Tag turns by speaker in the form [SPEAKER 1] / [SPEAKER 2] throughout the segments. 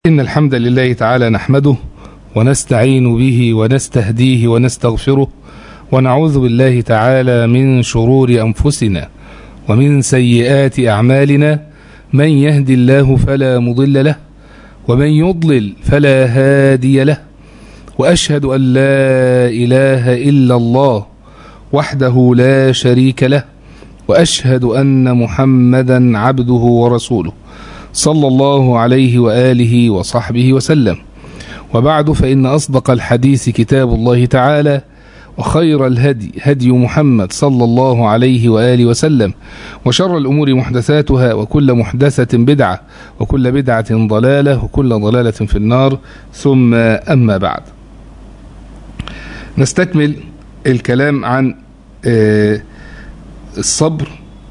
[SPEAKER 1] إن الحمد لله تعالى نحمده ونستعين به ونستهديه ونستغفره ونعوذ بالله تعالى من شرور أنفسنا ومن سيئات أعمالنا من يهد الله فلا مضل له ومن يضلل فلا هادي له وأشهد أن لا إله إلا الله وحده لا شريك له وأشهد أن محمدا عبده ورسوله صلى الله عليه وآله وصحبه وسلم وبعد فإن أصدق الحديث كتاب الله تعالى وخير الهدي هدي محمد صلى الله عليه وآله وسلم وشر الأمور محدثاتها وكل محدثة بدعة وكل بدعة ضلالة وكل ضلالة في النار ثم أما بعد نستكمل الكلام عن الصبر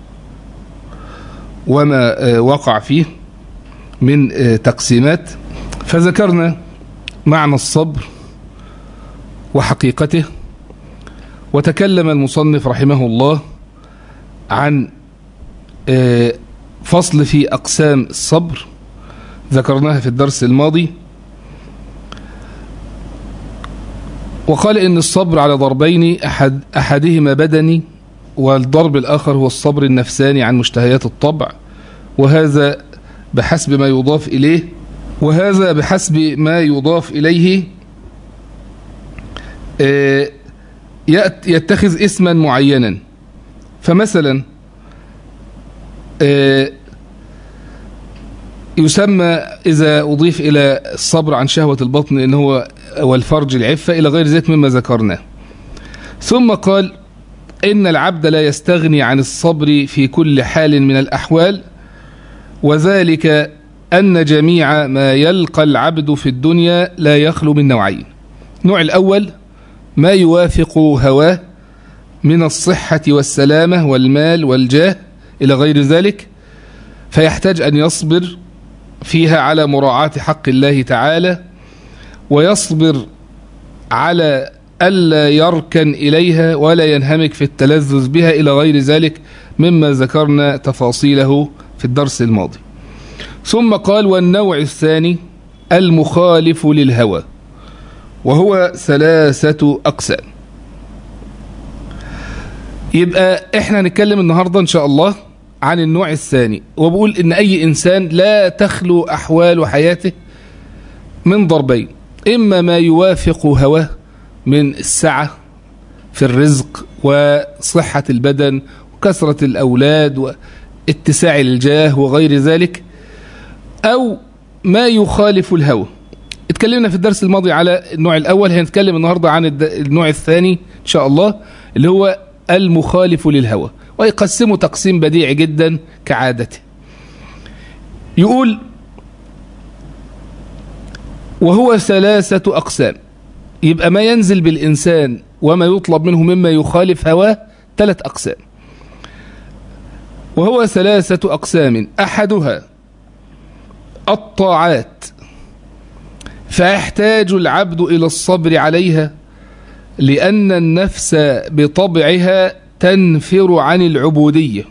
[SPEAKER 1] وما وقع فيه من تقسيمات فذكرنا معنى الصبر وحقيقته وتكلم المصنف رحمه الله عن فصل في أقسام الصبر ذكرناها في الدرس الماضي وقال إن الصبر على ضربين أحد أحدهما بدني والضرب الآخر هو الصبر النفساني عن مشتهيات الطبع وهذا بحسب ما يضاف إليه وهذا بحسب ما يضاف إليه يتخذ اسما معينا فمثلا يسمى إذا أضيف إلى الصبر عن شهوة البطن إن هو والفرج العفة إلى غير ذلك مما ذكرناه ثم قال إن العبد لا يستغني عن الصبر في كل حال من الأحوال وذلك أن جميع ما يلقى العبد في الدنيا لا يخلو من نوعين النوع الأول ما يوافق هواه من الصحة والسلامة والمال والجاه إلى غير ذلك فيحتاج أن يصبر فيها على مراعاة حق الله تعالى ويصبر على ألا يركن إليها ولا ينهمك في التلذذ بها إلى غير ذلك مما ذكرنا تفاصيله في الدرس الماضي ثم قال والنوع الثاني المخالف للهوى وهو ثلاثة أقسام يبقى احنا هنتكلم النهاردة ان شاء الله عن النوع الثاني وبقول ان اي انسان لا تخلو احوال حياته من ضربين اما ما يوافق هواه من السعة في الرزق وصحة البدن وكثرة الأولاد واتساع الجاه وغير ذلك أو ما يخالف الهوى اتكلمنا في الدرس الماضي على النوع الأول هنتكلم النهاردة عن النوع الثاني إن شاء الله اللي هو المخالف للهوى ويقسمه تقسيم بديع جدا كعادته يقول وهو ثلاثة أقسام يبقى ما ينزل بالإنسان وما يطلب منه مما يخالف هواه ثلاث أقسام وهو ثلاثة أقسام أحدها الطاعات فيحتاج العبد إلى الصبر عليها لأن النفس بطبعها تنفر عن العبودية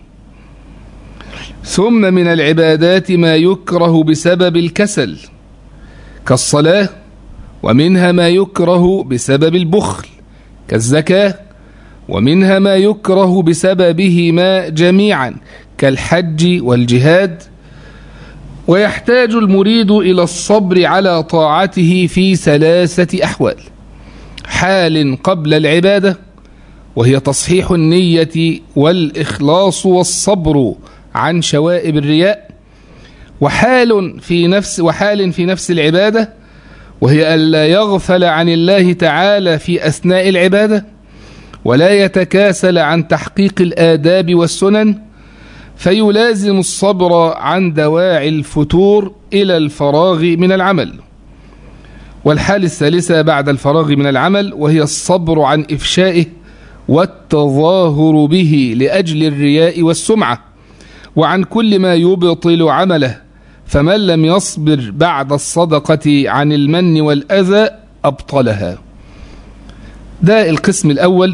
[SPEAKER 1] ثم من العبادات ما يكره بسبب الكسل كالصلاة ومنها ما يكره بسبب البخل كالزكاة ومنها ما يكره بسببهما جميعا كالحج والجهاد ويحتاج المريد إلى الصبر على طاعته في ثلاثة أحوال حال قبل العبادة وهي تصحيح النية والإخلاص والصبر عن شوائب الرياء وحال في نفس وحال في نفس العبادة وهي ألا يغفل عن الله تعالى في أثناء العبادة ولا يتكاسل عن تحقيق الآداب والسنن فيلازم الصبر عن دواعي الفتور إلى الفراغ من العمل والحال الثالثة بعد الفراغ من العمل وهي الصبر عن إفشائه والتظاهر به لأجل الرياء والسمعة وعن كل ما يبطل عمله فمن لم يصبر بعد الصدقة عن المن والأذى أبطلها ده القسم الأول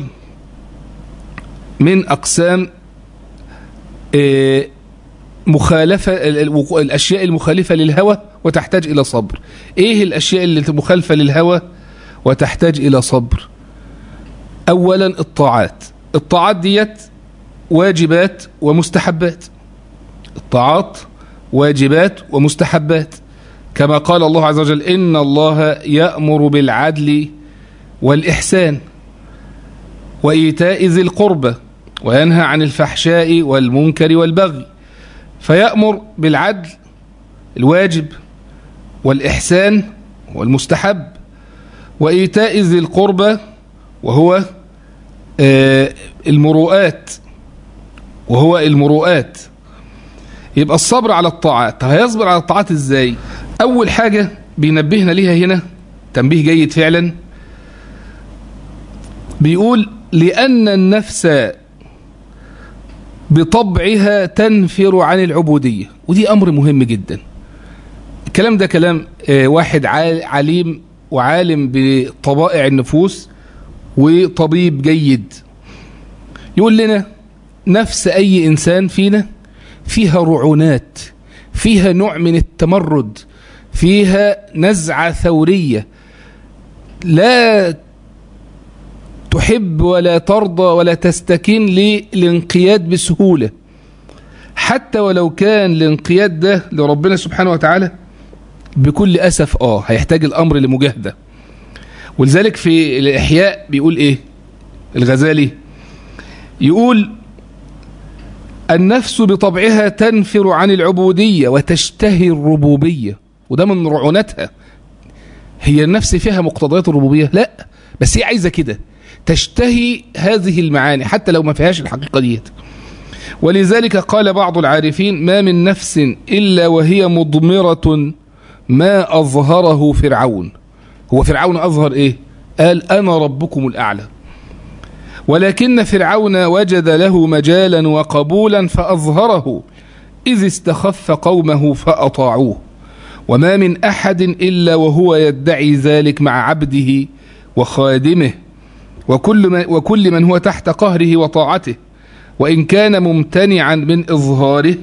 [SPEAKER 1] من أقسام مخالفة الأشياء المخالفة للهوى وتحتاج إلى صبر إيه الأشياء اللي مخالفة للهوى وتحتاج إلى صبر أولا الطاعات الطاعات ديت واجبات ومستحبات الطاعات واجبات ومستحبات كما قال الله عز وجل إن الله يأمر بالعدل والإحسان وإيتاء ذي القربى وينهى عن الفحشاء والمنكر والبغي فيأمر بالعدل الواجب والإحسان والمستحب وإيتاء ذي القربى وهو المروءات وهو المروءات يبقى الصبر على الطاعات طب هيصبر على الطاعات ازاي اول حاجة بينبهنا ليها هنا تنبيه جيد فعلا بيقول لأن النفس بطبعها تنفر عن العبودية ودي أمر مهم جدا الكلام ده كلام واحد عليم وعالم بطبائع النفوس وطبيب جيد يقول لنا نفس أي إنسان فينا فيها رعونات فيها نوع من التمرد فيها نزعة ثورية لا تحب ولا ترضى ولا تستكين للانقياد بسهولة حتى ولو كان الانقياد ده لربنا سبحانه وتعالى بكل أسف آه هيحتاج الأمر لمجاهدة ولذلك في الإحياء بيقول إيه الغزالي يقول النفس بطبعها تنفر عن العبودية وتشتهي الربوبية وده من رعونتها هي النفس فيها مقتضيات الربوبية لا بس هي عايزة كده تشتهي هذه المعاني حتى لو ما فيهاش الحقيقة ديت ولذلك قال بعض العارفين ما من نفس إلا وهي مضمرة ما أظهره فرعون هو فرعون أظهر إيه قال أنا ربكم الأعلى ولكن فرعون وجد له مجالا وقبولا فأظهره إذ استخف قومه فأطاعوه وما من أحد إلا وهو يدعي ذلك مع عبده وخادمه وكل من, وكل من هو تحت قهره وطاعته وإن كان ممتنعا من إظهاره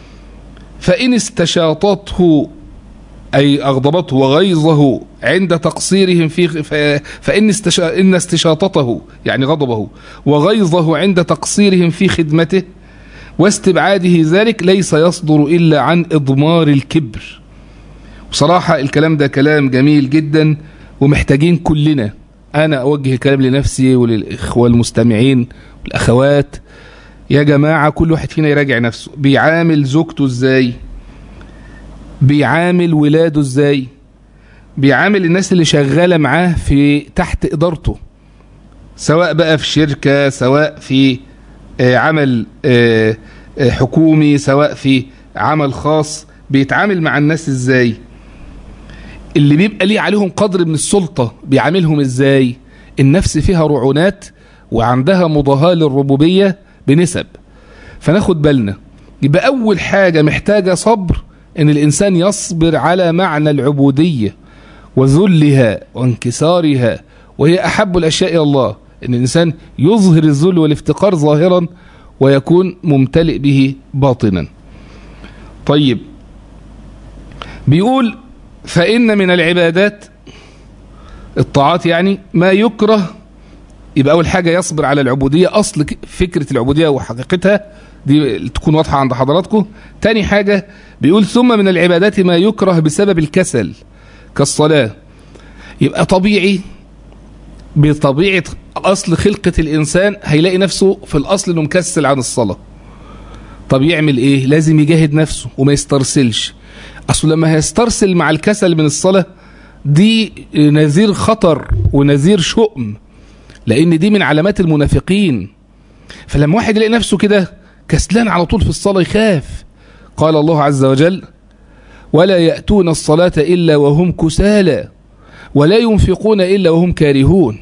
[SPEAKER 1] فإن استشاطته أي أغضبته وغيظه عند تقصيرهم في فإن استشا إن استشاطته يعني غضبه وغيظه عند تقصيرهم في خدمته واستبعاده ذلك ليس يصدر إلا عن إضمار الكبر بصراحة الكلام ده كلام جميل جدا ومحتاجين كلنا أنا أوجه الكلام لنفسي وللإخوة المستمعين والأخوات يا جماعة كل واحد فينا يراجع نفسه بيعامل زوجته إزاي بيعامل ولاده إزاي بيعامل الناس اللي شغالة معاه في تحت إدارته سواء بقى في شركة سواء في عمل حكومي سواء في عمل خاص بيتعامل مع الناس ازاي اللي بيبقى ليه عليهم قدر من السلطة بيعاملهم ازاي النفس فيها رعونات وعندها مضاهاة للربوبية بنسب فناخد بالنا يبقى أول حاجة محتاجة صبر ان الإنسان يصبر على معنى العبودية وذلها وانكسارها وهي أحب الأشياء إلى الله ان الإنسان يظهر الذل والافتقار ظاهرا ويكون ممتلئ به باطنا طيب بيقول فإن من العبادات الطاعات يعني ما يكره يبقى أول حاجة يصبر على العبودية أصل فكرة العبودية وحقيقتها دي تكون واضحة عند حضراتكم تاني حاجة بيقول ثم من العبادات ما يكره بسبب الكسل كالصلاة يبقى طبيعي بطبيعة أصل خلقة الإنسان هيلاقي نفسه في الأصل أنه مكسل عن الصلاة طب يعمل إيه لازم يجاهد نفسه وما يسترسلش أصل لما هيسترسل مع الكسل من الصلاة دي نذير خطر ونذير شؤم لأن دي من علامات المنافقين فلما واحد يلاقي نفسه كده كسلان على طول في الصلاة يخاف قال الله عز وجل ولا يأتون الصلاة إلا وهم كسالى ولا ينفقون إلا وهم كارهون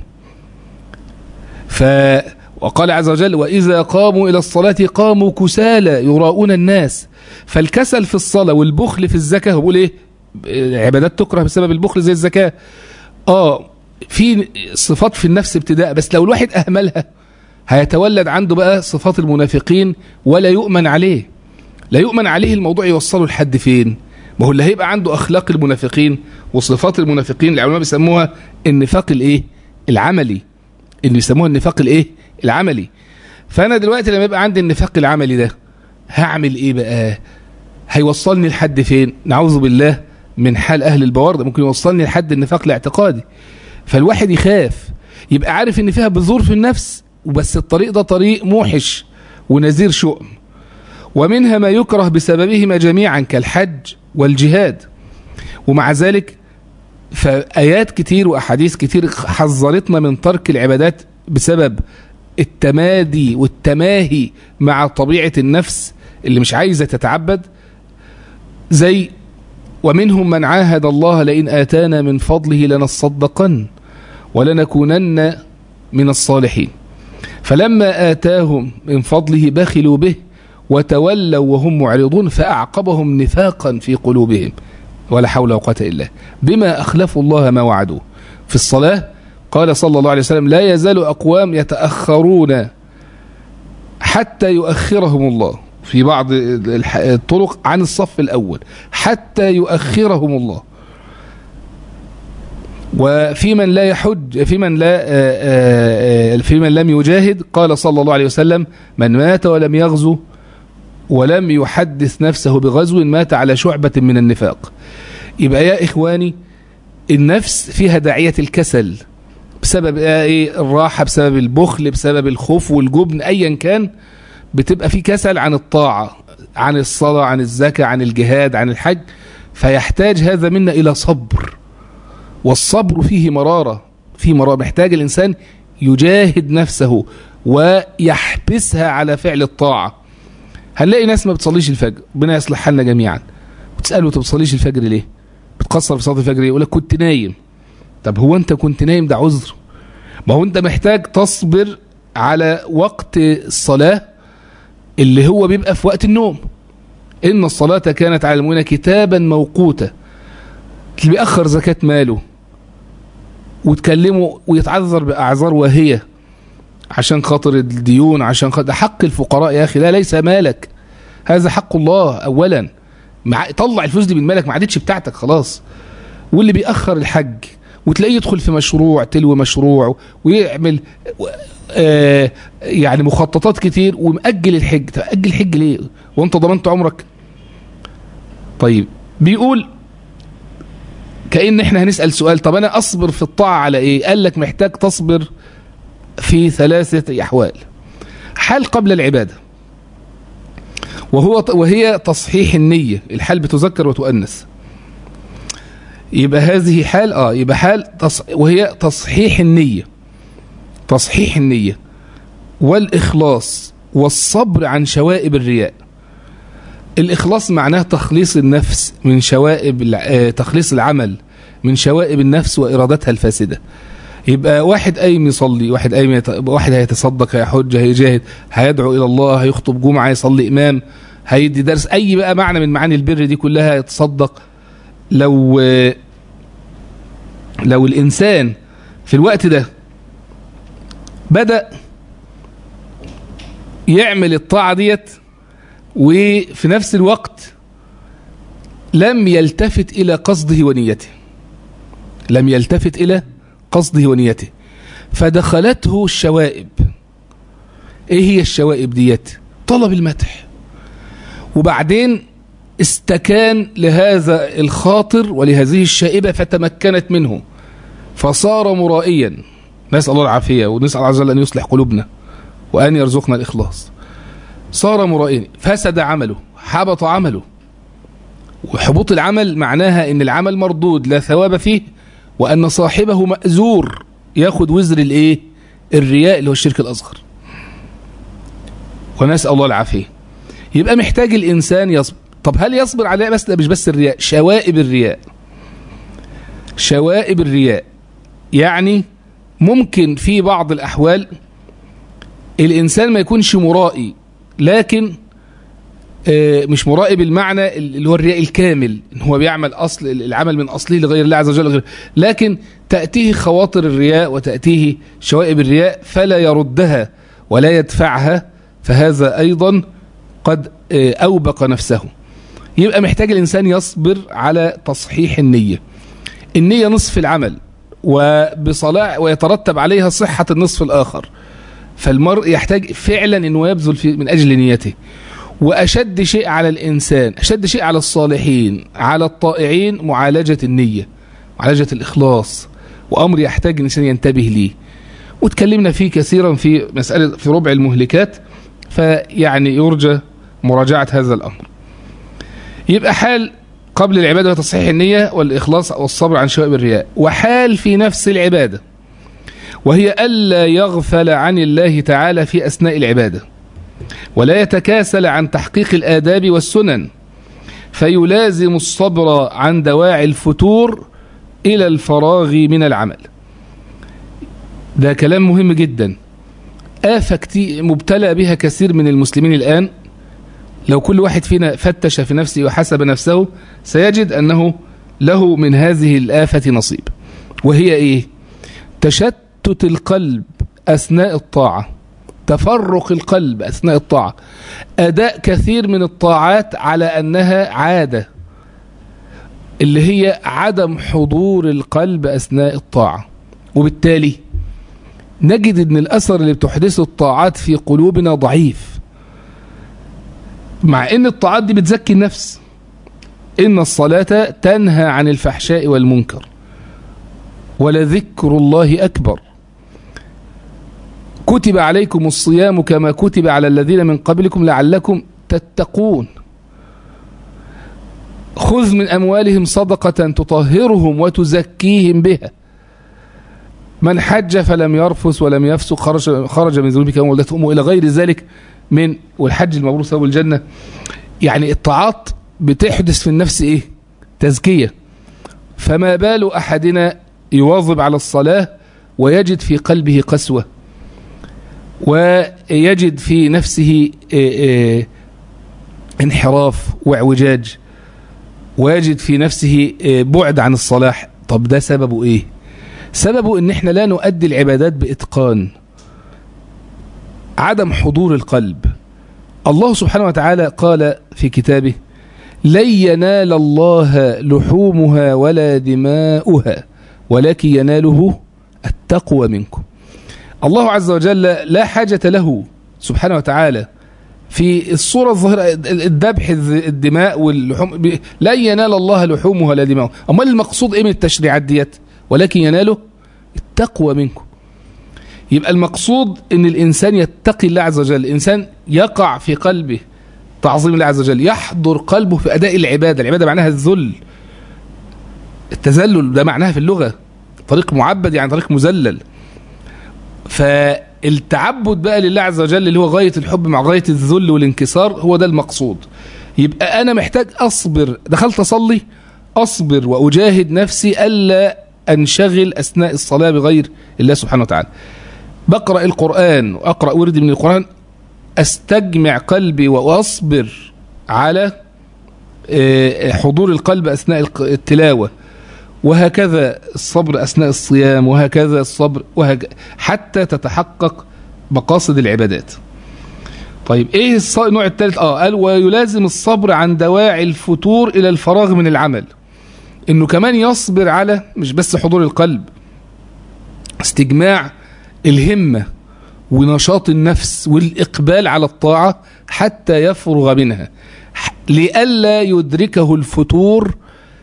[SPEAKER 1] ف وقال عز وجل وإذا قاموا إلى الصلاة قاموا كسالى يراؤون الناس فالكسل في الصلاة والبخل في الزكاة بقول إيه عبادات تكره بسبب البخل زي الزكاة آه في صفات في النفس ابتداء بس لو الواحد أهملها هيتولد عنده بقى صفات المنافقين ولا يؤمن عليه لا يؤمن عليه الموضوع يوصله لحد فين ما هو اللي هيبقى عنده اخلاق المنافقين وصفات المنافقين العلماء بيسموها النفاق الايه العملي اللي بيسموها النفاق الايه العملي فانا دلوقتي لما يبقى عندي النفاق العملي ده هعمل ايه بقى هيوصلني لحد فين نعوذ بالله من حال اهل البوارده ممكن يوصلني لحد النفاق الاعتقادي فالواحد يخاف يبقى عارف ان فيها بذور في النفس وبس الطريق ده طريق موحش ونذير شؤم ومنها ما يكره بسببهما جميعا كالحج والجهاد ومع ذلك فآيات كتير وأحاديث كتير حذرتنا من ترك العبادات بسبب التمادي والتماهي مع طبيعة النفس اللي مش عايزة تتعبد زي ومنهم من عاهد الله لئن آتانا من فضله لنصدقن ولنكونن من الصالحين فلما آتاهم من فضله بخلوا به وتولوا وهم معرضون فأعقبهم نفاقا في قلوبهم ولا حول ولا قوة إلا بما أخلفوا الله ما وعدوه في الصلاة قال صلى الله عليه وسلم لا يزال أقوام يتأخرون حتى يؤخرهم الله في بعض الطرق عن الصف الأول حتى يؤخرهم الله وفي من لا يحج في من لا في من لم يجاهد قال صلى الله عليه وسلم من مات ولم يغزو ولم يحدث نفسه بغزو مات على شعبة من النفاق يبقى يا إخواني النفس فيها داعية الكسل بسبب ايه الراحة بسبب البخل بسبب الخوف والجبن أيا كان بتبقى في كسل عن الطاعة عن الصلاة عن الزكاة عن الجهاد عن الحج فيحتاج هذا منا إلى صبر والصبر فيه مرارة فيه مرارة محتاج الإنسان يجاهد نفسه ويحبسها على فعل الطاعة هنلاقي ناس ما بتصليش الفجر ربنا يصلح حالنا جميعا وتسأله انت بتصليش الفجر ليه بتقصر في صلاة الفجر ليه يقول لك كنت نايم طب هو انت كنت نايم ده عذر ما هو انت محتاج تصبر على وقت الصلاة اللي هو بيبقى في وقت النوم إن الصلاة كانت على المؤمنين كتابا موقوتا اللي بيأخر زكاة ماله وتكلمه ويتعذر بأعذار واهية عشان خاطر الديون عشان خاطر ده حق الفقراء يا أخي لا ليس مالك هذا حق الله أولا مع طلع الفلوس دي من مالك ما عادتش بتاعتك خلاص واللي بيأخر الحج وتلاقيه يدخل في مشروع تلو مشروع ويعمل آه يعني مخططات كتير ومأجل الحج تأجل الحج ليه وانت ضمنت عمرك طيب بيقول كأن احنا هنسأل سؤال طب انا اصبر في الطاعة على ايه قال لك محتاج تصبر في ثلاثة احوال حال قبل العبادة وهو وهي تصحيح النية الحال بتذكر وتؤنث يبقى هذه حال اه يبقى حال تص... وهي تصحيح النية تصحيح النية والإخلاص والصبر عن شوائب الرياء الإخلاص معناه تخليص النفس من شوائب آه تخليص العمل من شوائب النفس وإرادتها الفاسدة يبقى واحد قايم يصلي واحد قايم يت... واحد هيتصدق هيحج هيجاهد هيدعو إلى الله هيخطب جمعة هيصلي إمام هيدي درس أي بقى معنى من معاني البر دي كلها يتصدق لو لو الإنسان في الوقت ده بدأ يعمل الطاعة ديت وفي نفس الوقت لم يلتفت إلى قصده ونيته لم يلتفت إلى قصده ونيته فدخلته الشوائب ايه هي الشوائب ديت طلب المدح وبعدين استكان لهذا الخاطر ولهذه الشائبة فتمكنت منه فصار مرائيا نسأل الله العافية ونسأل الله عز وجل أن يصلح قلوبنا وأن يرزقنا الإخلاص صار مرائيا فسد عمله حبط عمله وحبوط العمل معناها أن العمل مردود لا ثواب فيه وأن صاحبه مأزور ياخد وزر الإيه الرياء اللي هو الشرك الأصغر ونسأل الله العافية يبقى محتاج الإنسان يصبر طب هل يصبر عليها بس لا مش بس الرياء شوائب الرياء شوائب الرياء يعني ممكن في بعض الأحوال الإنسان ما يكونش مرائي لكن مش مرائي بالمعنى اللي هو الرياء الكامل ان هو بيعمل أصل العمل من أصله لغير الله عز وجل غير لكن تأتيه خواطر الرياء وتأتيه شوائب الرياء فلا يردها ولا يدفعها فهذا أيضا قد أوبق نفسه يبقى محتاج الإنسان يصبر على تصحيح النية النية نصف العمل وبصلاح ويترتب عليها صحة النصف الآخر فالمرء يحتاج فعلا أنه يبذل في من أجل نيته وأشد شيء على الإنسان أشد شيء على الصالحين على الطائعين معالجة النية معالجة الإخلاص وأمر يحتاج الإنسان ينتبه ليه وتكلمنا فيه كثيرا في مسألة في ربع المهلكات فيعني يرجى مراجعة هذا الأمر يبقى حال قبل العبادة وتصحيح النية والإخلاص والصبر عن شوائب الرياء وحال في نفس العبادة وهي ألا يغفل عن الله تعالى في أثناء العبادة ولا يتكاسل عن تحقيق الآداب والسنن فيلازم الصبر عن دواعي الفتور إلى الفراغ من العمل ده كلام مهم جدا آفة كتير مبتلى بها كثير من المسلمين الآن لو كل واحد فينا فتش في نفسه وحسب نفسه سيجد أنه له من هذه الآفة نصيب وهي إيه تشتت القلب أثناء الطاعة تفرق القلب أثناء الطاعة أداء كثير من الطاعات على أنها عادة اللي هي عدم حضور القلب أثناء الطاعة وبالتالي نجد أن الأثر اللي بتحدثه الطاعات في قلوبنا ضعيف مع أن الطاعات دي بتزكي النفس إن الصلاة تنهى عن الفحشاء والمنكر ولذكر الله أكبر كتب عليكم الصيام كما كتب على الذين من قبلكم لعلكم تتقون خذ من أموالهم صدقة تطهرهم وتزكيهم بها من حج فلم يرفث ولم يفسق خرج, خرج من ذنوبك يوم ولدت أمه إلى غير ذلك من والحج المبرور ثواب الجنة يعني الطاعات بتحدث في النفس إيه تزكية فما بال أحدنا يواظب على الصلاة ويجد في قلبه قسوة ويجد في نفسه انحراف واعوجاج ويجد في نفسه بعد عن الصلاح طب ده سببه ايه سببه ان احنا لا نؤدي العبادات باتقان عدم حضور القلب الله سبحانه وتعالى قال في كتابه لن ينال الله لحومها ولا دماؤها ولكن يناله التقوى منكم الله عز وجل لا حاجة له سبحانه وتعالى في الصورة الظاهرة الذبح الدماء واللحوم لا ينال الله لحومه ولا دماؤه أما المقصود إيه من التشريعات ديت ولكن يناله التقوى منكم يبقى المقصود ان الانسان يتقي الله عز وجل الانسان يقع في قلبه تعظيم الله عز وجل يحضر قلبه في اداء العباده العباده معناها الذل التذلل ده معناها في اللغه طريق معبد يعني طريق مذلل فالتعبد بقى لله عز وجل اللي هو غايه الحب مع غايه الذل والانكسار هو ده المقصود يبقى انا محتاج اصبر دخلت اصلي اصبر واجاهد نفسي الا انشغل اثناء الصلاه بغير الله سبحانه وتعالى بقرا القران واقرا ورد من القران استجمع قلبي واصبر على حضور القلب اثناء التلاوه وهكذا الصبر اثناء الصيام وهكذا الصبر وهكذا حتى تتحقق مقاصد العبادات طيب ايه النوع الثالث اه قال ويلازم الصبر عن دواعي الفتور الى الفراغ من العمل انه كمان يصبر على مش بس حضور القلب استجماع الهمة ونشاط النفس والإقبال على الطاعة حتى يفرغ منها لئلا يدركه الفتور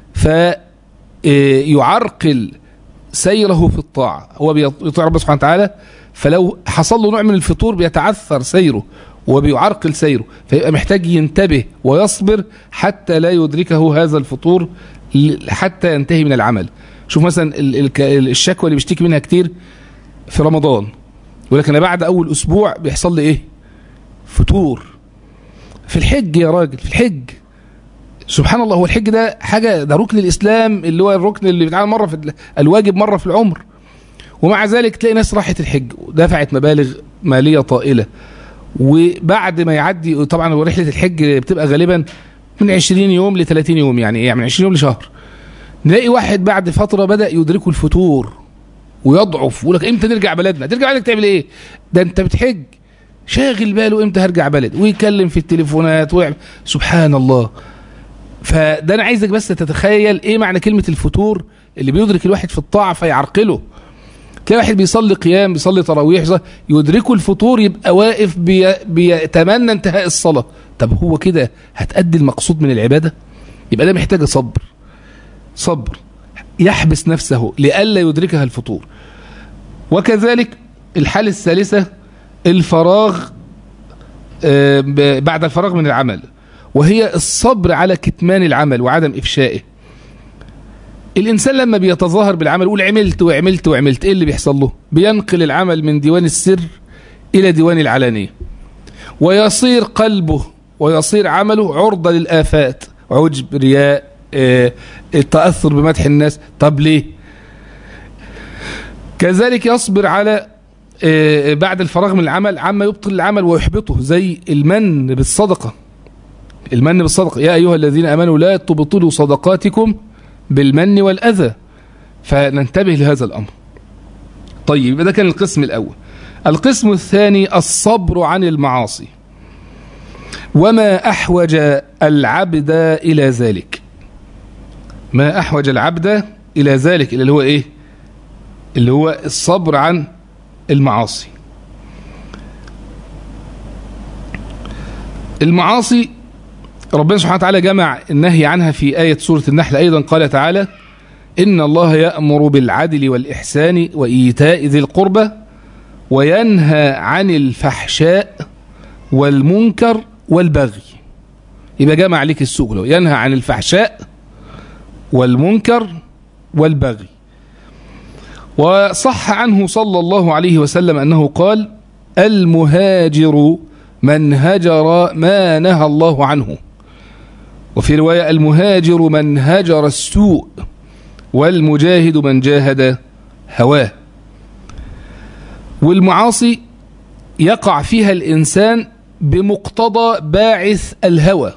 [SPEAKER 1] فيعرقل سيره في الطاعة هو بيطيع ربه سبحانه وتعالى فلو حصل له نوع من الفتور بيتعثر سيره وبيعرقل سيره فيبقى محتاج ينتبه ويصبر حتى لا يدركه هذا الفطور حتى ينتهي من العمل شوف مثلا الشكوى اللي بيشتكي منها كتير في رمضان يقول لك انا بعد اول اسبوع بيحصل لي ايه فتور في الحج يا راجل في الحج سبحان الله هو الحج ده حاجة ده ركن الإسلام اللي هو الركن اللي بيتعمل مرة في الواجب مرة في العمر ومع ذلك تلاقي ناس راحت الحج ودفعت مبالغ مالية طائلة وبعد ما يعدي طبعا رحلة الحج بتبقى غالبا من 20 يوم ل 30 يوم يعني يعني من 20 يوم لشهر نلاقي واحد بعد فترة بدأ يدركه الفتور ويضعف ويقول لك امتى نرجع بلدنا ترجع بلدك تعمل ايه ده انت بتحج شاغل باله امتى هرجع بلد ويكلم في التليفونات ويعمل سبحان الله فده انا عايزك بس تتخيل ايه معنى كلمه الفتور اللي بيدرك الواحد في الطاعه فيعرقله تلاقي واحد بيصلي قيام بيصلي تراويح بيصلي- يدركه الفطور يبقى واقف بي بيتمنى انتهاء الصلاه طب هو كده هتأدي المقصود من العباده يبقى ده محتاج صبر صبر يحبس نفسه لئلا يدركها الفطور وكذلك الحالة الثالثة الفراغ آه، ب- بعد الفراغ من العمل وهي الصبر على كتمان العمل وعدم إفشائه الإنسان لما بيتظاهر بالعمل يقول عملت وعملت وعملت إيه اللي بيحصل له بينقل العمل من ديوان السر إلى ديوان العلانية ويصير قلبه ويصير عمله عرضة للآفات عجب رياء آه، التأثر بمدح الناس طب ليه كذلك يصبر على آه، بعد الفراغ من العمل عما يبطل العمل ويحبطه زي المن بالصدقة المن بالصدقة يا أيها الذين أمنوا لا تبطلوا صدقاتكم بالمن والأذى فننتبه لهذا الأمر طيب يبقى ده كان القسم الأول القسم الثاني الصبر عن المعاصي وما أحوج العبد إلى ذلك ما أحوج العبد إلى ذلك اللي هو إيه اللي هو الصبر عن المعاصي المعاصي ربنا سبحانه وتعالى جمع النهي عنها في آية سورة النحل أيضا قال تعالى إن الله يأمر بالعدل والإحسان وإيتاء ذي القربى وينهى عن الفحشاء والمنكر والبغي يبقى جمع عليك السوق له ينهى عن الفحشاء والمنكر والبغي وصح عنه صلى الله عليه وسلم أنه قال المهاجر من هجر ما نهى الله عنه وفي رواية المهاجر من هجر السوء والمجاهد من جاهد هواه والمعاصي يقع فيها الإنسان بمقتضى باعث الهوى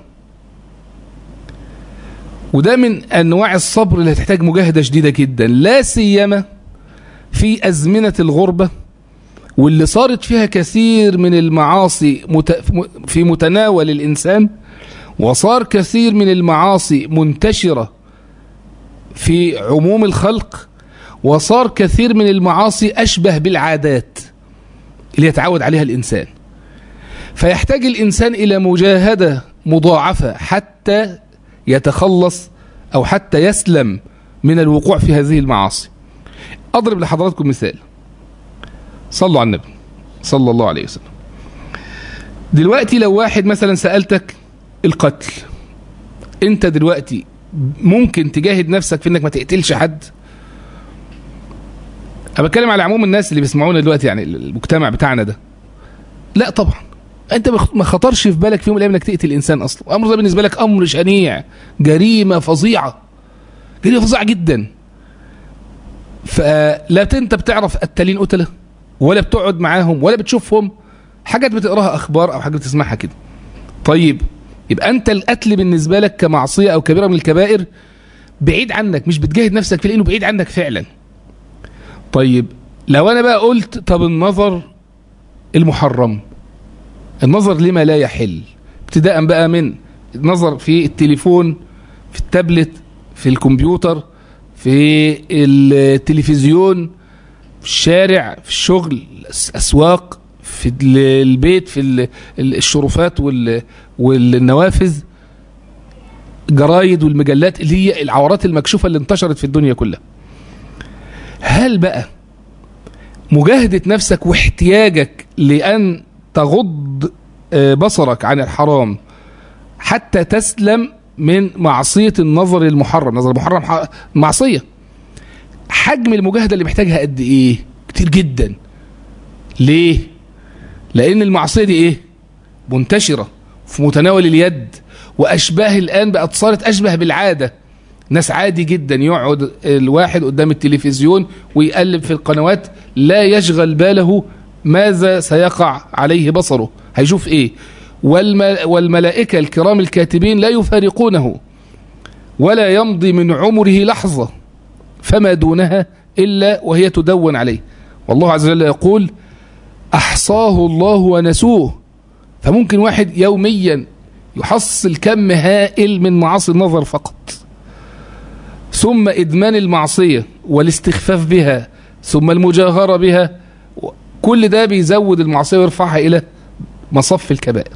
[SPEAKER 1] وده من أنواع الصبر اللي هتحتاج مجاهدة شديدة جدا لا سيما في أزمنة الغربة واللي صارت فيها كثير من المعاصي مت- في متناول الإنسان وصار كثير من المعاصي منتشرة في عموم الخلق وصار كثير من المعاصي أشبه بالعادات اللي يتعود عليها الإنسان فيحتاج الإنسان إلى مجاهدة مضاعفة حتى يتخلص أو حتى يسلم من الوقوع في هذه المعاصي أضرب لحضراتكم مثال صلوا على النبي صلى الله عليه وسلم دلوقتي لو واحد مثلا سألتك القتل انت دلوقتي ممكن تجاهد نفسك في انك ما تقتلش حد انا بتكلم على عموم الناس اللي بيسمعونا دلوقتي يعني المجتمع بتاعنا ده لا طبعا انت ما خطرش في بالك في يوم من الايام انك تقتل انسان اصلا الامر ده بالنسبه لك امر شنيع جريمه فظيعه جريمه فظيعه جدا فلا انت بتعرف قتالين قتله ولا بتقعد معاهم ولا بتشوفهم حاجات بتقراها اخبار او حاجات بتسمعها كده طيب يبقى انت القتل بالنسبه لك كمعصيه او كبيره من الكبائر بعيد عنك مش بتجاهد نفسك في لانه بعيد عنك فعلا طيب لو انا بقى قلت طب النظر المحرم النظر لما لا يحل ابتداء بقى من النظر في التليفون في التابلت في الكمبيوتر في التلفزيون في الشارع في الشغل الاسواق في البيت في الشرفات والنوافذ جرايد والمجلات اللي هي العورات المكشوفه اللي انتشرت في الدنيا كلها هل بقى مجاهده نفسك واحتياجك لان تغض بصرك عن الحرام حتى تسلم من معصيه النظر المحرم النظر المحرم معصيه حجم المجاهده اللي محتاجها قد ايه كتير جدا ليه لان المعصيه دي ايه منتشره في متناول اليد واشباه الان بقت صارت اشبه بالعاده ناس عادي جدا يقعد الواحد قدام التلفزيون ويقلب في القنوات لا يشغل باله ماذا سيقع عليه بصره هيشوف ايه والملائكه الكرام الكاتبين لا يفارقونه ولا يمضي من عمره لحظه فما دونها الا وهي تدون عليه والله عز وجل يقول احصاه الله ونسوه فممكن واحد يوميا يحصل كم هائل من معاصي النظر فقط ثم إدمان المعصية والاستخفاف بها ثم المجاهرة بها كل ده بيزود المعصية ويرفعها إلى مصف الكبائر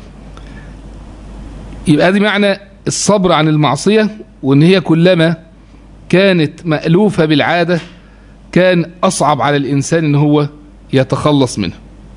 [SPEAKER 1] يبقى دي معنى الصبر عن المعصية وإن هي كلما كانت مألوفة بالعادة كان أصعب على الإنسان إن هو يتخلص منها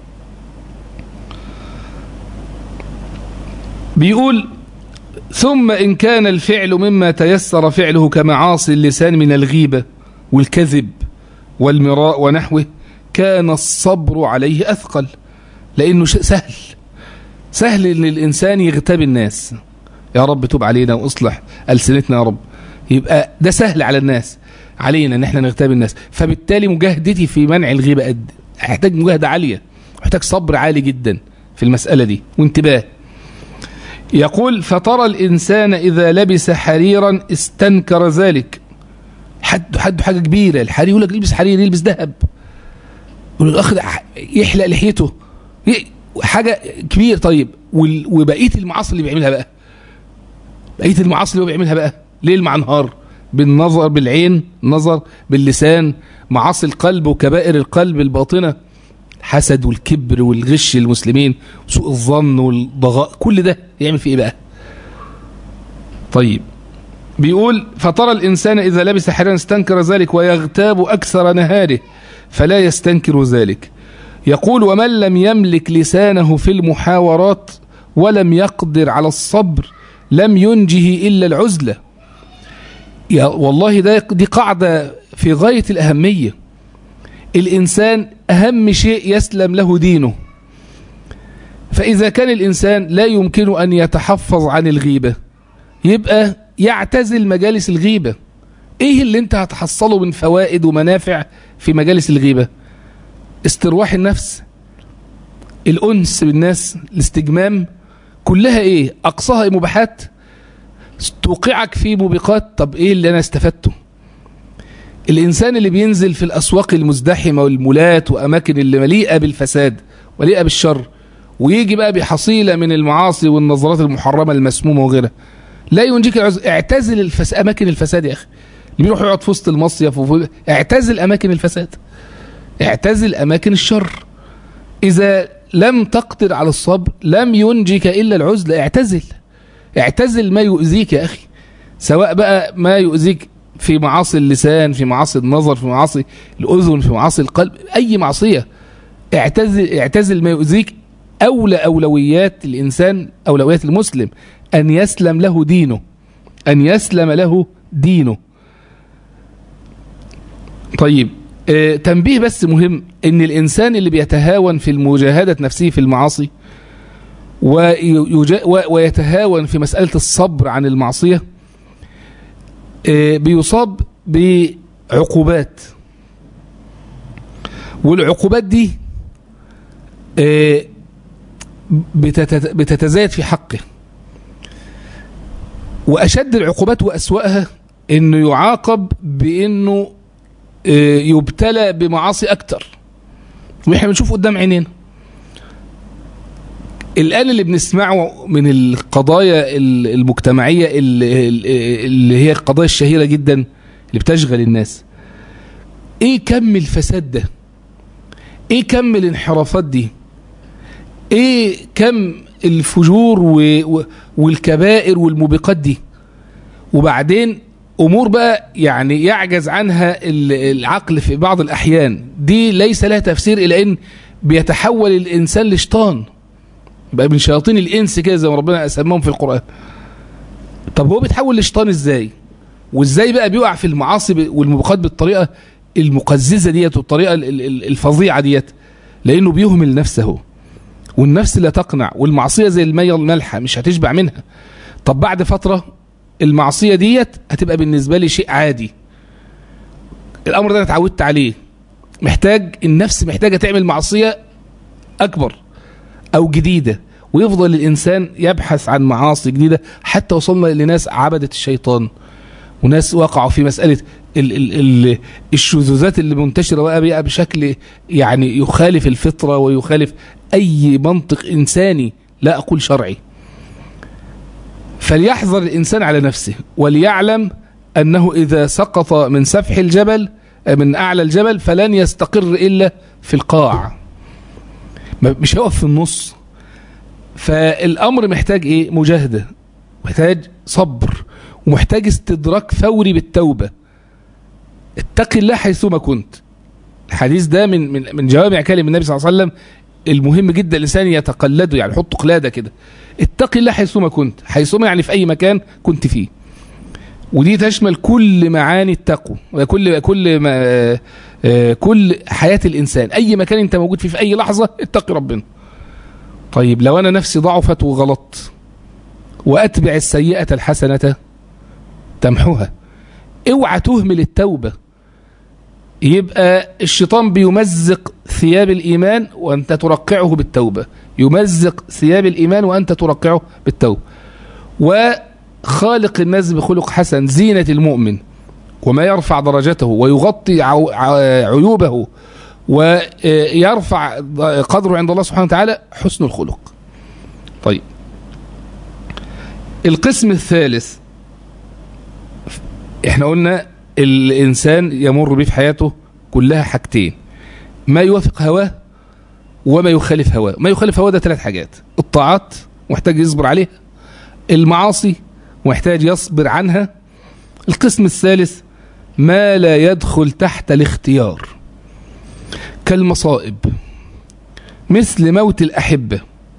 [SPEAKER 1] بيقول ثم إن كان الفعل مما تيسر فعله كمعاصي اللسان من الغيبة والكذب والمراء ونحوه كان الصبر عليه أثقل لأنه سهل سهل أن الإنسان يغتاب الناس يا رب تب علينا وأصلح ألسنتنا يا رب يبقى ده سهل على الناس علينا ان احنا نغتاب الناس فبالتالي مجاهدتي في منع الغيبة قد احتاج مجاهدة عالية محتاج صبر عالي جدا في المسألة دي وانتباه يقول فترى الإنسان إذا لبس حريرا استنكر ذلك حد حد حاجة كبيرة الحرير يقول لك يلبس حرير يلبس ذهب يقول الأخ يحلق لحيته حاجة كبير طيب وبقية المعاصي اللي بيعملها بقى بقية المعاصي اللي هو بيعملها بقى ليل مع نهار بالنظر بالعين نظر باللسان معاصي القلب وكبائر القلب الباطنة حسد والكبر والغش المسلمين وسوء الظن والضغاء كل ده يعمل في ايه بقى طيب بيقول فترى الإنسان إذا لبس حريرا استنكر ذلك ويغتاب أكثر نهاره فلا يستنكر ذلك يقول ومن لم يملك لسانه في المحاورات ولم يقدر على الصبر لم ينجه إلا العزلة يا والله ده دي قاعدة في غاية الأهمية الإنسان أهم شيء يسلم له دينه فإذا كان الإنسان لا يمكن أن يتحفظ عن الغيبة يبقى يعتزل مجالس الغيبة إيه اللي أنت هتحصله من فوائد ومنافع في مجالس الغيبة استرواح النفس الأنس بالناس الاستجمام كلها إيه أقصاها مباحات توقعك في موبقات طب إيه اللي أنا استفدته الإنسان اللي بينزل في الأسواق المزدحمة والمولات وأماكن اللي مليئة بالفساد مليئة بالشر ويجي بقى بحصيلة من المعاصي والنظرات المحرمة المسمومة وغيرها لا ينجيك العز... اعتزل الفس... أماكن الفساد يا أخي اللي بيروح يقعد في وسط المصيف وفي... اعتزل أماكن الفساد اعتزل أماكن الشر إذا لم تقدر على الصبر لم ينجيك إلا العزلة اعتزل اعتزل ما يؤذيك يا أخي سواء بقى ما يؤذيك في معاصي اللسان في معاصي النظر في معاصي الأذن في معاصي القلب أي معصية اعتزل, اعتزل ما يؤذيك أولى أولويات الإنسان أولويات المسلم أن يسلم له دينه أن يسلم له دينه طيب اه تنبيه بس مهم ان الانسان اللي بيتهاون في المجاهدة نفسه في المعاصي ويتهاون في مسألة الصبر عن المعصية اه بيصاب بعقوبات والعقوبات دي اه بتتزايد في حقه وأشد العقوبات وأسوأها انه يعاقب بانه يبتلى بمعاصي اكتر واحنا بنشوف قدام عينينا الان اللي بنسمعه من القضايا المجتمعيه اللي هي القضايا الشهيره جدا اللي بتشغل الناس ايه كم الفساد ده ايه كم الانحرافات دي ايه كم الفجور والكبائر والموبقات دي وبعدين امور بقى يعني يعجز عنها العقل في بعض الاحيان دي ليس لها تفسير الى ان بيتحول الانسان لشيطان بقى من شياطين الانس كده زي ما ربنا سماهم في القران طب هو بيتحول لشيطان ازاي وازاي بقى بيقع في المعاصي والموبقات بالطريقه المقززه ديت والطريقه الفظيعه ديت لانه بيهمل نفسه والنفس لا تقنع والمعصيه زي الميه المالحه مش هتشبع منها طب بعد فتره المعصية ديت هتبقى بالنسبة لي شيء عادي الأمر ده أنا اتعودت عليه محتاج النفس محتاجة تعمل معصية أكبر أو جديدة ويفضل الإنسان يبحث عن معاصي جديدة حتى وصلنا لناس عبدت الشيطان وناس وقعوا في مسألة ال ال ال الشذوذات اللي منتشرة بقى, بقى بشكل يعني يخالف الفطرة ويخالف أي منطق إنساني لا أقول شرعي فليحذر الإنسان على نفسه وليعلم أنه إذا سقط من سفح الجبل من أعلى الجبل فلن يستقر إلا في القاع مش هيقف في النص فالأمر محتاج إيه مجاهدة محتاج صبر ومحتاج استدراك فوري بالتوبة اتق الله حيثما كنت الحديث ده من من من جوامع كلم النبي صلى الله عليه وسلم المهم جدا الانسان يتقلده يعني حط قلاده كده اتق الله حيثما كنت حيثما يعني في اي مكان كنت فيه ودي تشمل كل معاني التقوى وكل كل ما آه، كل حياه الانسان اي مكان انت موجود فيه في اي لحظه اتقي ربنا طيب لو انا نفسي ضعفت وغلطت واتبع السيئه الحسنه تمحوها اوعى تهمل التوبه يبقى الشيطان بيمزق ثياب الإيمان وأنت ترقعه بالتوبة يمزق ثياب الإيمان وأنت ترقعه بالتوبة وخالق الناس بخلق حسن زينة المؤمن وما يرفع درجته ويغطي عو- ع- عيوبه ويرفع قدره عند الله سبحانه وتعالى حسن الخلق طيب القسم الثالث احنا قلنا الإنسان يمر به في حياته كلها حاجتين ما يوافق هواه وما يخالف هواه ما يخالف هواه ده ثلاث حاجات الطاعات محتاج يصبر عليها المعاصي محتاج يصبر عنها القسم الثالث ما لا يدخل تحت الاختيار كالمصائب مثل موت الأحبة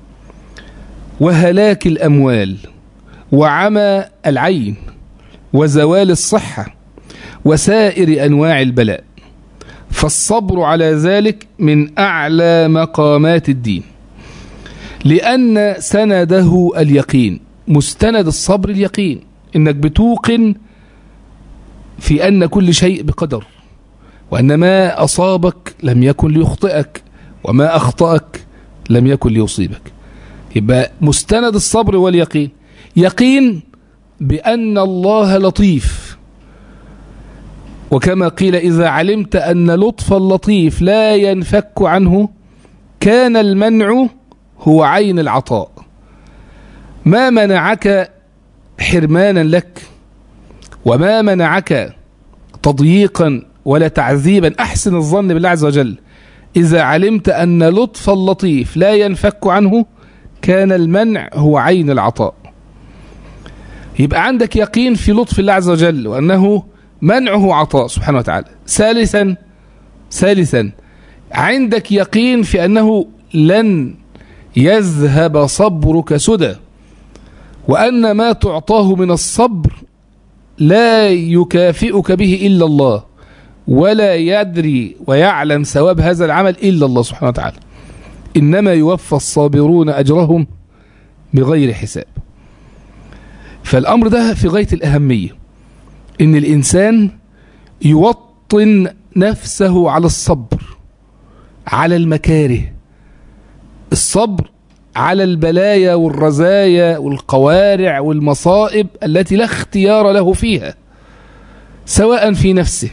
[SPEAKER 1] وهلاك الأموال وعمى العين وزوال الصحة وسائر أنواع البلاء فالصبر على ذلك من أعلى مقامات الدين لأن سنده اليقين مستند الصبر اليقين إنك بتوقن في أن كل شيء بقدر وأن ما أصابك لم يكن ليخطئك وما أخطأك لم يكن ليصيبك يبقى مستند الصبر واليقين يقين بأن الله لطيف وكما قيل إذا علمت أن لطف اللطيف لا ينفك عنه كان المنع هو عين العطاء ما منعك حرمانا لك وما منعك تضييقا ولا تعذيبا أحسن الظن بالله عز وجل إذا علمت أن لطف اللطيف لا ينفك عنه كان المنع هو عين العطاء يبقى عندك يقين في لطف الله عز وجل وأنه منعه عطاء سبحانه وتعالى ثالثا ثالثا عندك يقين في أنه لن يذهب صبرك سدى وأن ما تعطاه من الصبر لا يكافئك به إلا الله ولا يدري ويعلم ثواب هذا العمل إلا الله سبحانه وتعالى إنما يوفى الصابرون أجرهم بغير حساب فالأمر ده في غاية الأهمية إن الإنسان يوطن نفسه على الصبر على المكاره الصبر على البلايا والرزايا والقوارع والمصائب التي لا اختيار له فيها سواء في نفسه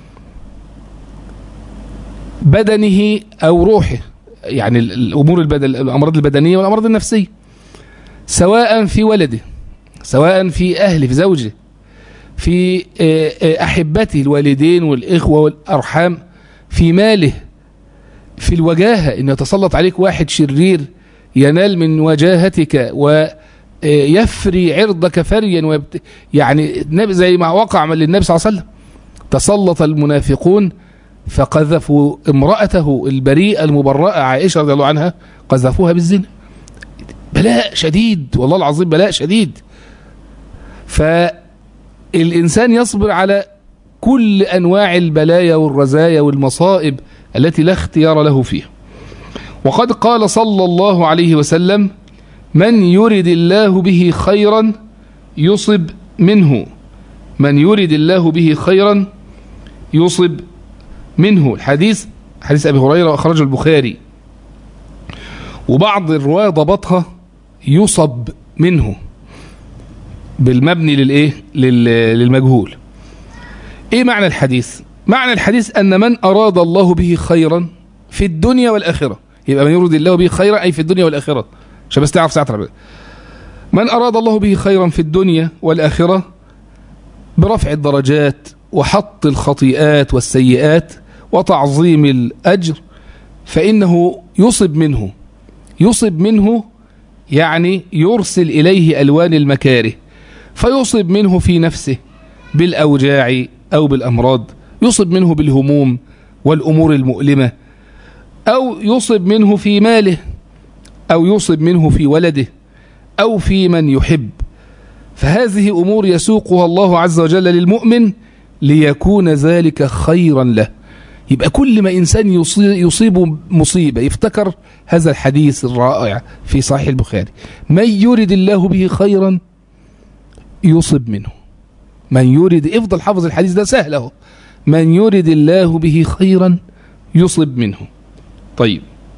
[SPEAKER 1] بدنه أو روحه يعني الأمور البدن الأمراض البدنية والأمراض النفسية سواء في ولده سواء في أهله في زوجه في أحبته الوالدين والإخوة والأرحام في ماله في الوجاهة إن يتسلط عليك واحد شرير ينال من وجاهتك ويفري عرضك فريا ويبت... يعني زي ما وقع من للنبي صلى الله عليه وسلم تسلط المنافقون فقذفوا امرأته البريئة المبرأة عائشة رضي الله عنها قذفوها بالزنا بلاء شديد والله العظيم بلاء شديد فالإنسان يصبر على كل أنواع البلايا والرزايا والمصائب التي لا اختيار له فيها وقد قال صلى الله عليه وسلم من يرد الله به خيرا يصب منه من يرد الله به خيرا يصب منه الحديث حديث أبي هريرة أخرجه البخاري وبعض الرواة ضبطها يصب منه بالمبني للإيه للمجهول إيه معنى الحديث معنى الحديث أن من أراد الله به خيرا في الدنيا والآخرة يبقى من يرد الله به خيرا أي في الدنيا والآخرة عشان بس تعرف ساعة ربنا من أراد الله به خيرا في الدنيا والآخرة برفع الدرجات وحط الخطيئات والسيئات وتعظيم الأجر فإنه يصب منه يصب منه يعني يرسل إليه ألوان المكاره فيصب منه في نفسه بالأوجاع أو بالأمراض يصب منه بالهموم والأمور المؤلمة أو يصب منه في ماله أو يصب منه في ولده أو في من يحب فهذه أمور يسوقها الله عز وجل للمؤمن ليكون ذلك خيرا له يبقى كل ما إنسان يصيب مصيبة يفتكر هذا الحديث الرائع في صحيح البخاري من يرد الله به خيرا يصب منه من يرد افضل حفظ الحديث ده سهل اهو من يرد الله به خيرا يصب منه طيب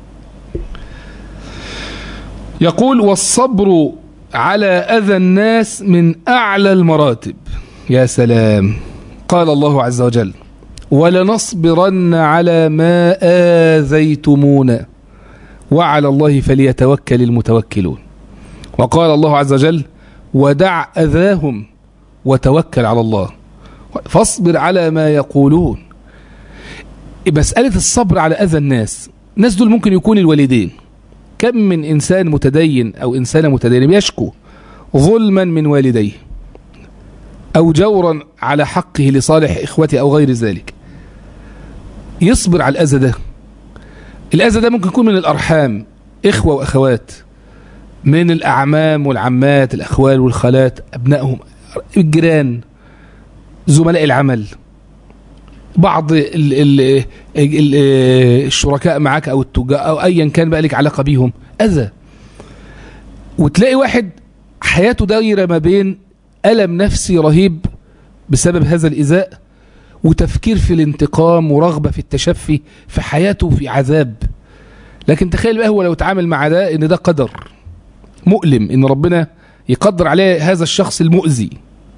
[SPEAKER 1] يقول والصبر على أذى الناس من أعلى المراتب يا سلام قال الله عز وجل ولنصبرن على ما آذيتمونا وعلى الله فليتوكل المتوكلون وقال الله عز وجل ودع أذاهم وتوكل على الله فاصبر على ما يقولون مسألة الصبر على أذى الناس الناس دول ممكن يكون الوالدين كم من إنسان متدين أو إنسانة متدين يشكو ظلما من والديه أو جورا على حقه لصالح إخوته أو غير ذلك يصبر على الأذى ده الأذى ده ممكن يكون من الأرحام إخوة وأخوات من الأعمام والعمات الأخوال والخالات أبنائهم الجيران زملاء العمل بعض ال ال ال الشركاء معاك أو التجار أو أيا كان بقى لك علاقة بيهم أذى وتلاقي واحد حياته دايرة ما بين ألم نفسي رهيب بسبب هذا الإزاء وتفكير في الانتقام ورغبة في التشفي في حياته في عذاب لكن تخيل بقى هو لو اتعامل مع ده ان ده قدر مؤلم ان ربنا يقدر عليه هذا الشخص المؤذي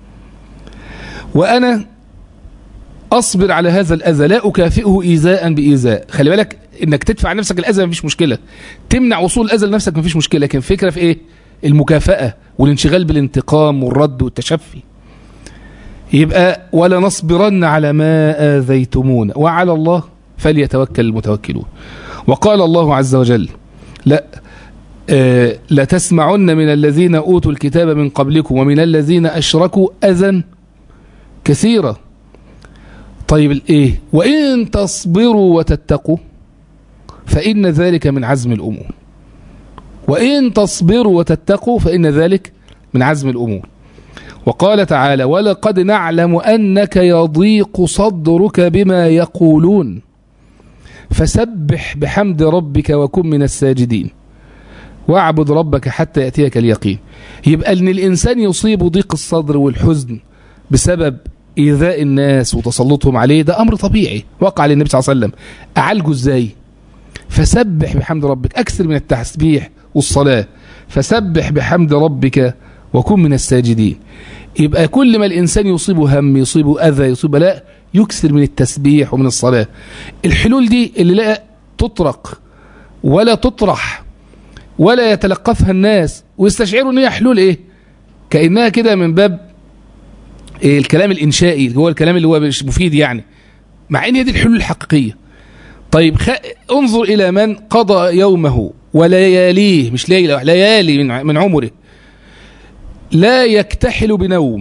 [SPEAKER 1] وانا اصبر على هذا الاذى لا اكافئه ايذاء بايذاء خلي بالك انك تدفع نفسك الاذى مفيش مشكله تمنع وصول الاذى لنفسك مفيش مشكله لكن الفكره في ايه المكافاه والانشغال بالانتقام والرد والتشفي يبقى ولا نصبرن على ما آذيتمون وعلى الله فليتوكل المتوكلون وقال الله عز وجل لا آه لتسمعن من الذين أوتوا الكتاب من قبلكم ومن الذين أشركوا أذى كثيرا طيب الايه وإن تصبروا وتتقوا فإن ذلك من عزم الأمور وإن تصبروا وتتقوا فإن ذلك من عزم الأمور وقال تعالى ولقد نعلم أنك يضيق صدرك بما يقولون فسبح بحمد ربك وكن من الساجدين واعبد ربك حتى يأتيك اليقين يبقى أن الإنسان يصيب ضيق الصدر والحزن بسبب إيذاء الناس وتسلطهم عليه ده أمر طبيعي وقع للنبي صلى الله عليه وسلم أعالجه إزاي فسبح بحمد ربك أكثر من التسبيح والصلاة فسبح بحمد ربك وكن من الساجدين يبقى كل ما الإنسان يصيبه هم يصيبه أذى يصيب بلاء يكثر من التسبيح ومن الصلاة الحلول دي اللي لا تطرق ولا تطرح ولا يتلقفها الناس ويستشعروا ان هي حلول ايه كأنها كده من باب إيه الكلام الإنشائي هو الكلام اللي هو مش مفيد يعني مع ان هي دي الحلول الحقيقية طيب خ... انظر إلى من قضى يومه ولياليه مش ليلة ليالي من, من عمره لا يكتحل بنوم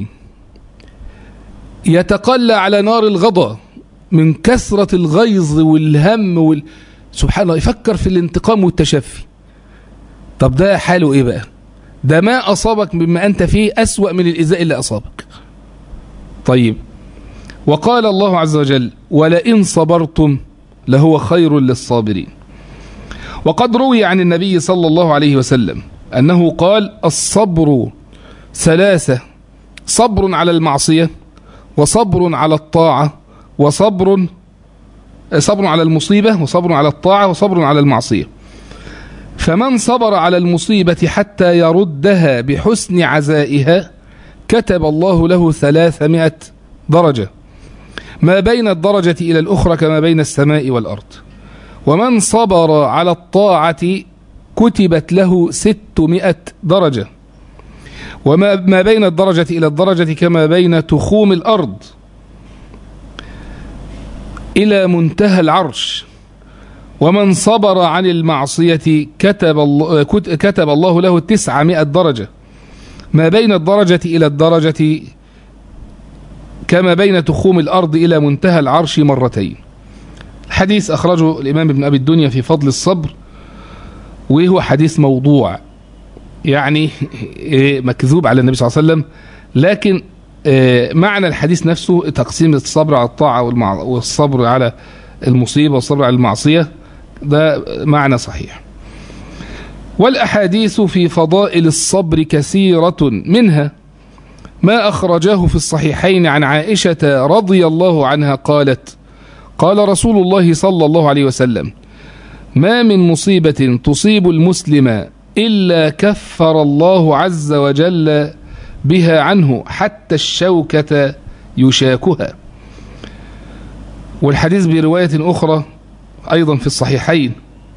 [SPEAKER 1] يتقلى على نار الغضا من كثرة الغيظ والهم وال... سبحان الله يفكر في الانتقام والتشفي طب ده حاله ايه بقى ده ما أصابك مما أنت فيه أسوأ من الإزاء اللي أصابك طيب وقال الله عز وجل ولئن صبرتم لهو خير للصابرين وقد روي عن النبي صلى الله عليه وسلم أنه قال الصبر ثلاثة صبر على المعصية وصبر على الطاعة وصبر صبر على المصيبة وصبر على الطاعة وصبر على المعصية فمن صبر على المصيبة حتى يردها بحسن عزائها كتب الله له ثلاثمائة درجة ما بين الدرجة إلى الأخرى كما بين السماء والأرض ومن صبر على الطاعة كتبت له ستمائة درجة وما ما بين الدرجة إلى الدرجة كما بين تخوم الأرض إلى منتهى العرش ومن صبر عن المعصية كتب الله, كتب الله له تسعمائة درجة ما بين الدرجة إلى الدرجة كما بين تخوم الأرض إلى منتهى العرش مرتين حديث أخرجه الإمام ابن أبي الدنيا في فضل الصبر وهو حديث موضوع يعني مكذوب على النبي صلى الله عليه وسلم لكن معنى الحديث نفسه تقسيم الصبر على الطاعة والصبر على المصيبة والصبر على المعصية ده معنى صحيح والأحاديث في فضائل الصبر كثيرة منها ما أخرجاه في الصحيحين عن عائشة رضي الله عنها قالت قال رسول الله صلى الله عليه وسلم ما من مصيبة تصيب المسلم إلا كفر الله عز وجل بها عنه حتى الشوكة يشاكها والحديث برواية أخرى أيضا في الصحيحين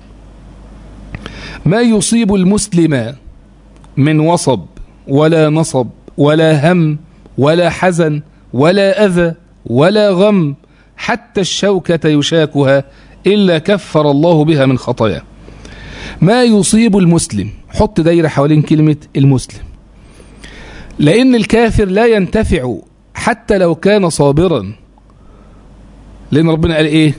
[SPEAKER 1] ما يصيب المسلم من وصب ولا نصب ولا هم ولا حزن ولا أذى ولا غم حتى الشوكة يشاكها إلا كفر الله بها من خطاياه ما يصيب المسلم حط دايرة حوالين كلمة المسلم لأن الكافر لا ينتفع حتى لو كان صابرا لأن ربنا قال إيه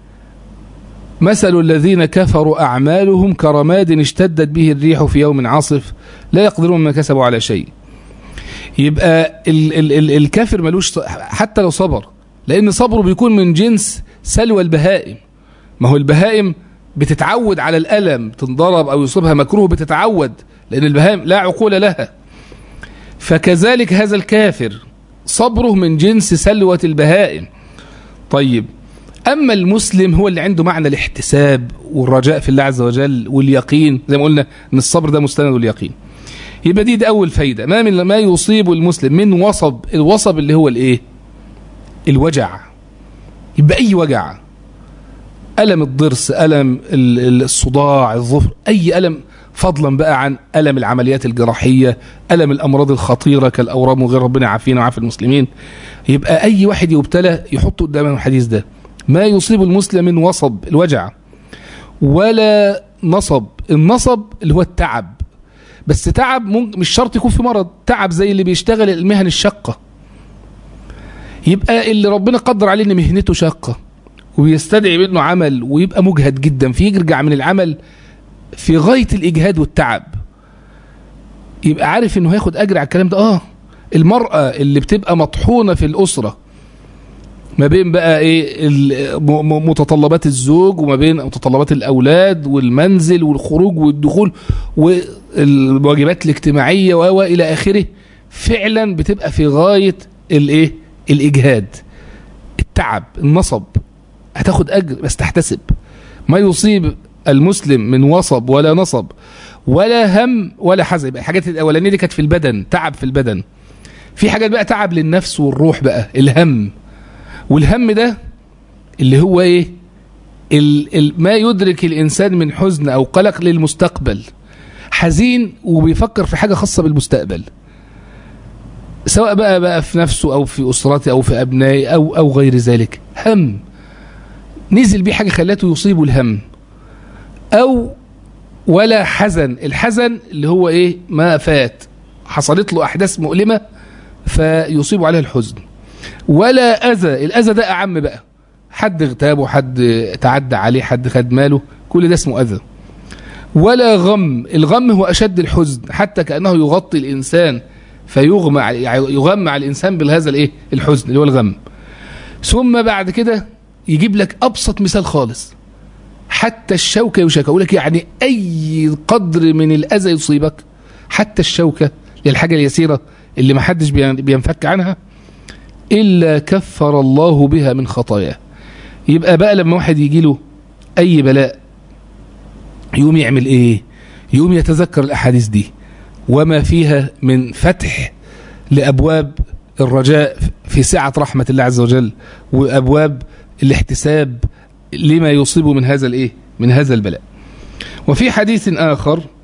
[SPEAKER 1] مثل الذين كفروا أعمالهم كرماد اشتدت به الريح في يوم عاصف لا يقدرون ما كسبوا على شيء يبقى ال ال ال الكافر ملوش حتى لو صبر لأن صبره بيكون من جنس سلوى البهائم ما هو البهائم بتتعود على الألم تنضرب أو يصيبها مكروه بتتعود لأن البهائم لا عقول لها فكذلك هذا الكافر صبره من جنس سلوة البهائم طيب أما المسلم هو اللي عنده معنى الاحتساب والرجاء في الله عز وجل واليقين زي ما قلنا أن الصبر ده مستند اليقين يبقى دي, دي أول فايدة ما من ما يصيب المسلم من وصب الوصب اللي هو الإيه الوجع يبقى أي وجع ألم الضرس ألم الصداع الظفر أي ألم فضلا بقى عن ألم العمليات الجراحية ألم الأمراض الخطيرة كالأورام وغير ربنا عافينا وعافي المسلمين يبقى أي واحد يبتلى يحط قدامه الحديث ده ما يصيب المسلم من وصب الوجع ولا نصب النصب اللي هو التعب بس تعب مش شرط يكون في مرض تعب زي اللي بيشتغل المهن الشاقة يبقى اللي ربنا قدر عليه ان مهنته شاقة وبيستدعي منه عمل ويبقى مجهد جدا فيرجع من العمل في غاية الإجهاد والتعب يبقى عارف انه هياخد أجر على الكلام ده اه المرأة اللي بتبقى مطحونة في الأسرة ما بين بقى ايه متطلبات الزوج وما بين متطلبات الاولاد والمنزل والخروج والدخول والواجبات الاجتماعيه والى اخره فعلا بتبقى في غايه الايه الاجهاد التعب النصب هتاخد اجر بس تحتسب ما يصيب المسلم من وصب ولا نصب ولا هم ولا حزن يبقى الحاجات الاولانيه دي كانت في البدن تعب في البدن في حاجات بقى تعب للنفس والروح بقى الهم والهم ده اللي هو ايه ال ال ما يدرك الانسان من حزن او قلق للمستقبل حزين وبيفكر في حاجه خاصه بالمستقبل سواء بقى بقى في نفسه او في اسرته او في ابنائه او او غير ذلك هم نزل بيه حاجه خلته يصيبه الهم او ولا حزن الحزن اللي هو ايه ما فات حصلت له احداث مؤلمه فيصيب عليه الحزن ولا اذى الاذى ده اعم بقى حد اغتابه حد تعدى عليه حد خد ماله كل ده اسمه اذى ولا غم الغم هو اشد الحزن حتى كانه يغطي الانسان فيغمى يغمى على الانسان بهذا الايه الحزن اللي هو الغم ثم بعد كده يجيب لك ابسط مثال خالص حتى الشوكه يشاك يقول لك يعني اي قدر من الاذى يصيبك حتى الشوكه الحاجه اليسيره اللي ما حدش بينفك عنها الا كفر الله بها من خطاياه يبقى بقى لما واحد يجي له اي بلاء يقوم يعمل ايه يقوم يتذكر الاحاديث دي وما فيها من فتح لابواب الرجاء في سعه رحمه الله عز وجل وابواب الاحتساب لما يصيب من هذا الايه من هذا البلاء وفي حديث اخر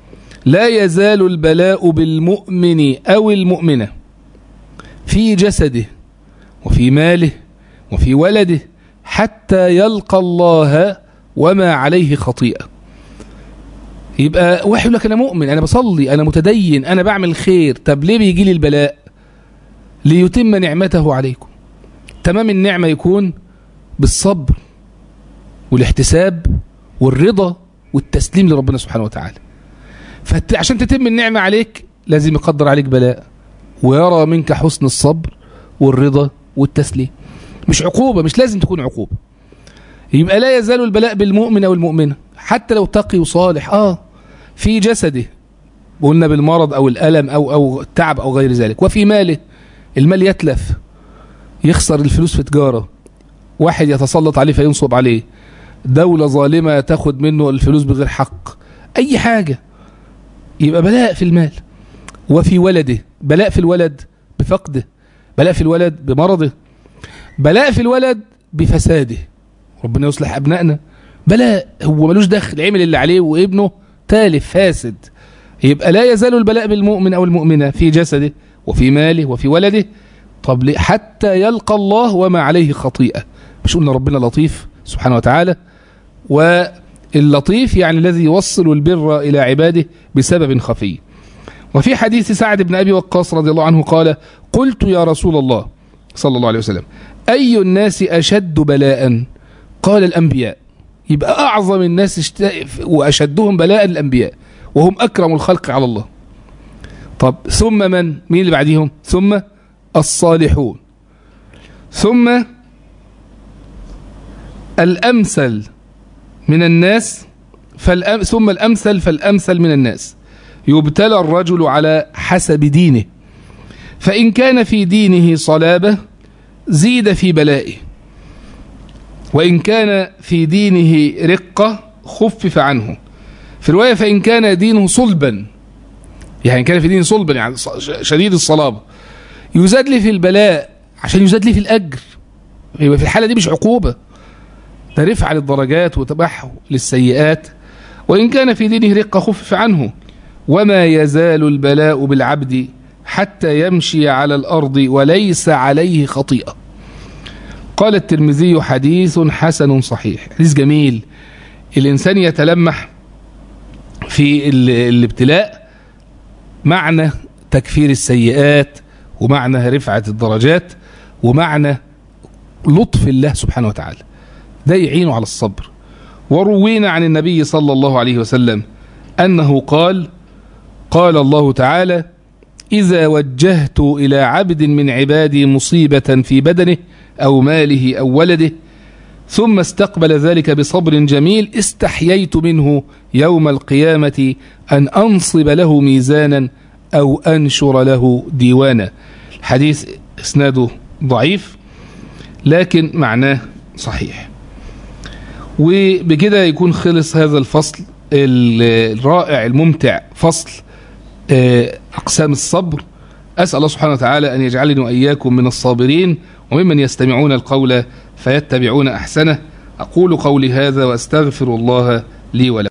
[SPEAKER 1] لا يزال البلاء بالمؤمن أو المؤمنة في جسده وفي ماله وفي ولده حتى يلقى الله وما عليه خطيئة يبقى واحد يقول لك أنا مؤمن أنا بصلي أنا متدين أنا بعمل خير طب ليه بيجي لي البلاء ليتم نعمته عليكم تمام النعمة يكون بالصبر والاحتساب والرضا والتسليم لربنا سبحانه وتعالى فعشان تتم النعمة عليك لازم يقدر عليك بلاء ويرى منك حسن الصبر والرضا والتسليم مش عقوبة مش لازم تكون عقوبة يبقى لا يزال البلاء بالمؤمن أو المؤمنة حتى لو تقي وصالح آه في جسده قلنا بالمرض أو الألم أو أو التعب أو غير ذلك وفي ماله المال يتلف يخسر الفلوس في تجارة واحد يتسلط عليه فينصب عليه دولة ظالمة تاخد منه الفلوس بغير حق أي حاجة يبقى بلاء في المال وفي ولده بلاء في الولد بفقده بلاء في الولد بمرضه بلاء في الولد بفساده ربنا يصلح أبنائنا بلاء هو ملوش دخل عمل اللي عليه وابنه تالف فاسد يبقى لا يزال البلاء بالمؤمن أو المؤمنة في جسده وفي ماله وفي ولده طب ليه؟ حتى يلقى الله وما عليه خطيئة مش قلنا ربنا لطيف سبحانه وتعالى واللطيف يعني الذي يوصل البر إلى عباده بسبب خفي وفي حديث سعد بن أبي وقاص رضي الله عنه قال قلت يا رسول الله صلى الله عليه وسلم أي الناس أشد بلاء قال الأنبياء يبقى أعظم الناس اشت... وأشدهم بلاء الأنبياء وهم أكرم الخلق على الله طب ثم من مين اللي بعديهم ثم الصالحون ثم الأمثل من الناس فالأم ثم الأمثل فالأمثل من الناس يبتلى الرجل على حسب دينه فإن كان في دينه صلابة زيد في بلائه وإن كان في دينه رقة خفف عنه في الرواية فإن كان دينه صلبا يعني كان في دينه صلبا يعني شديد الصلابة يزاد لي في البلاء عشان يزاد لي في الأجر يبقى في الحالة دي مش عقوبة ده رفع للدرجات وتبحه للسيئات وإن كان في دينه رقة خفف عنه وما يزال البلاء بالعبد حتى يمشي على الأرض وليس عليه خطيئة قال الترمذي حديث حسن صحيح حديث جميل الإنسان يتلمح في الابتلاء معنى تكفير السيئات ومعنى رفعة الدرجات ومعنى لطف الله سبحانه وتعالى ده يعينه على الصبر وروينا عن النبي صلى الله عليه وسلم أنه قال قال الله تعالى إذا وجهت إلى عبد من عبادي مصيبة في بدنه أو ماله أو ولده ثم استقبل ذلك بصبر جميل استحييت منه يوم القيامة أن أنصب له ميزانا أو أنشر له ديوانا الحديث اسناده ضعيف لكن معناه صحيح وبكده يكون خلص هذا الفصل الرائع الممتع فصل أقسام الصبر أسأل الله سبحانه وتعالى أن يجعلني وإياكم من الصابرين وممن يستمعون القول فيتبعون أحسنه أقول قولي هذا وأستغفر الله لي ولكم